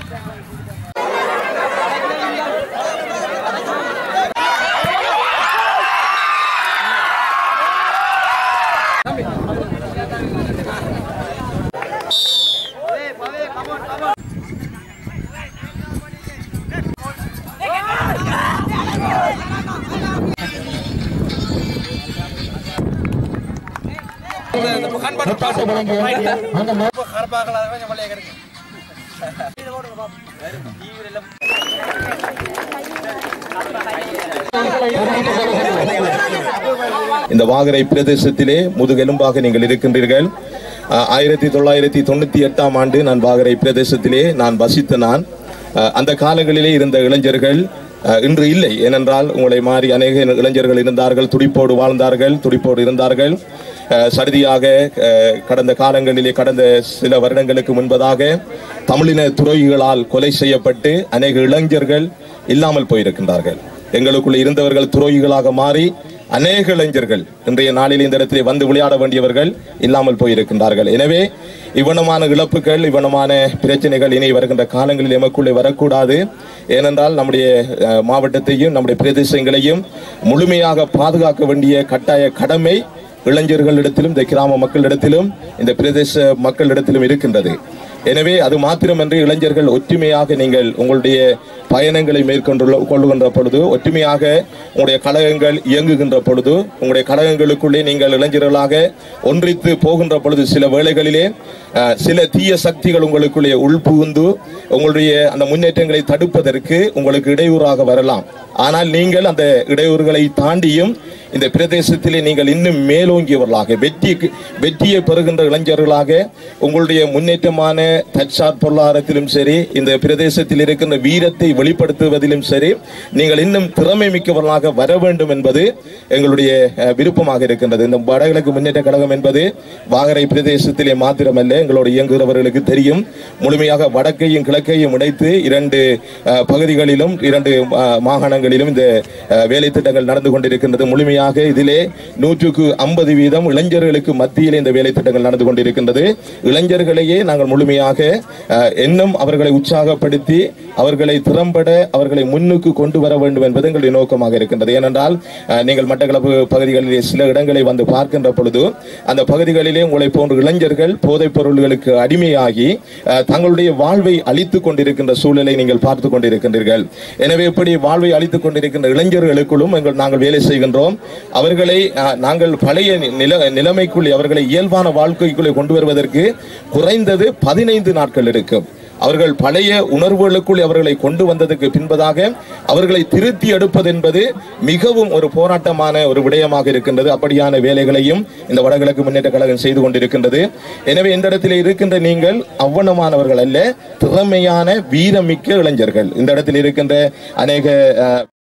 முப்பாட்டு வழங்கிய அந்த மே- இந்த வாகரை பிரதேசத்திலே முதுகெலும்பாக நீங்கள் இருக்கின்றீர்கள் அஹ், ஆயிரத்தி தொள்ளாயிரத்தி தொண்ணூத்தி எட்டாம் ஆண்டு நான் வாகரை பிரதேசத்திலே நான் வசித்த நான் அஹ், அந்த காலங்களிலே இருந்த இளைஞர்கள் அஹ், இன்று இல்லை ஏனென்றால் உங்களை மாறி அநேக இளைஞர்கள் இருந்தார்கள் துடிப்போடு வாழ்ந்தார்கள் துடிப்போடு இருந்தார்கள் அஹ், சடுதியாக அஹ், கடந்த காலங்களிலே கடந்த சில வருடங்களுக்கு முன்பதாக தமிழின துரோகிகளால் கொலை செய்யப்பட்டு அநேக இளைஞர்கள் இல்லாமல் போயிருக்கின்றார்கள் எங்களுக்குள்ள இருந்தவர்கள் துரோகிகளாக மாறி அநேக இளைஞர்கள் இன்றைய நாளில் இந்த இடத்திலே வந்து விளையாட வேண்டியவர்கள் இல்லாமல் போயிருக்கின்றார்கள் எனவே இவ்வனமான இழப்புகள் இவ்வனமான பிரச்சனைகள் இனி வருகின்ற காலங்களில் எமக்குள்ளே வரக்கூடாது ஏனென்றால் நம்முடைய அஹ், மாவட்டத்தையும் நம்முடைய பிரதேசங்களையும் முழுமையாக பாதுகாக்க வேண்டிய கட்டாய கடமை இளைஞர்களிடத்திலும் இந்த கிராம மக்களிடத்திலும் இந்த பிரதேச மக்களிடத்திலும் இருக்கின்றது எனவே அது மாத்திரமன்றி இளைஞர்கள் ஒற்றுமையாக நீங்கள் உங்களுடைய பயணங்களை மேற்கொண்டுள்ள கொள்ளுகின்ற பொழுது ஒற்றுமையாக உங்களுடைய கழகங்கள் இயங்குகின்ற பொழுது உங்களுடைய கழகங்களுக்குள்ளே நீங்கள் இளைஞர்களாக ஒன்றித்து போகின்ற பொழுது சில வேளைகளிலே அஹ், சில தீய சக்திகள் உங்களுக்குள்ளே உள்புகுந்து உங்களுடைய அந்த முன்னேற்றங்களை தடுப்பதற்கு உங்களுக்கு இடையூறாக வரலாம் ஆனால் நீங்கள் அந்த இடையூறுகளை தாண்டியும் இந்த பிரதேசத்திலே நீங்கள் இன்னும் மேலோங்கியவர்களாக வெற்றி வெற்றியை பெறுகின்ற இளைஞர்களாக உங்களுடைய முன்னேற்றமான தற்சார் பொருளாதாரத்திலும் சரி இந்த பிரதேசத்தில் இருக்கின்ற வீரத்தை வெளிப்படுத்துவதிலும் சரி நீங்கள் இன்னும் திறமை மிக்கவர்களாக வர வேண்டும் என்பது எங்களுடைய அஹ், விருப்பமாக இருக்கின்றது இந்த வடகிழக்கு முன்னேற்ற கழகம் என்பது வாகரை பிரதேசத்திலே மாத்திரமல்ல எங்களோடு இயங்குகிறவர்களுக்கு தெரியும் முழுமையாக வடக்கையும் கிழக்கையும் இணைத்து இரண்டு அஹ், பகுதிகளிலும் இரண்டு அஹ், மாகாணங்களிலும் இந்த அஹ், வேலை திட்டங்கள் நடந்து கொண்டிருக்கின்றது முழுமையாக இதிலே நூற்றுக்கு ஐம்பது வீதம் இளைஞர்களுக்கு மத்தியிலே இந்த வேலை திட்டங்கள் நடந்து கொண்டிருக்கின்றது இளைஞர்களையே நாங்கள் முழுமையாக அஹ், இன்னும் அவர்களை உற்சாகப்படுத்தி அவர்களை திறம்பட அவர்களை முன்னுக்கு கொண்டு வர வேண்டும் என்பது எங்களுடைய நோக்கமாக இருக்கின்றது ஏனென்றால் அஹ், நீங்கள் மட்டக்களப்பு பகுதிகளிலே சில இடங்களை வந்து பார்க்கின்ற பொழுது அந்த பகுதிகளிலே உங்களை போன்ற இளைஞர்கள் போதைப் பொருள்களுக்கு அடிமையாகி அஹ், தங்களுடைய வாழ்வை அழித்துக் கொண்டிருக்கின்ற சூழலை நீங்கள் பார்த்து கொண்டிருக்கின்றீர்கள் எனவே இப்படி வாழ்வை அழித்துக் கொண்டிருக்கின்ற இளைஞர்களுக்குள்ளும் எங்கள் நாங்கள் வேலை செய்கின்றோம் அவர்களை அஹ், நாங்கள் பழைய நில நிலைமைக்குள்ளே அவர்களை இயல்பான வாழ்க்கைக்குள்ளே கொண்டு வருவதற்கு குறைந்தது பதினைந்து நாட்கள் இருக்கும் அவர்கள் பழைய உணர்வுகளுக்குள் அவர்களை கொண்டு வந்ததுக்கு பின்பதாக அவர்களை திருத்தி எடுப்பது என்பது மிகவும் ஒரு போராட்டமான ஒரு விடயமாக இருக்கின்றது அப்படியான வேலைகளையும் இந்த வடகிழக்கு முன்னேற்ற கழகம் செய்து கொண்டிருக்கின்றது எனவே இந்த இடத்தில் இருக்கின்ற நீங்கள் அவ்வனமானவர்கள் அல்ல திறமையான வீரமிக்க இளைஞர்கள் இந்த இடத்தில் இருக்கின்ற அநேக அஹ்,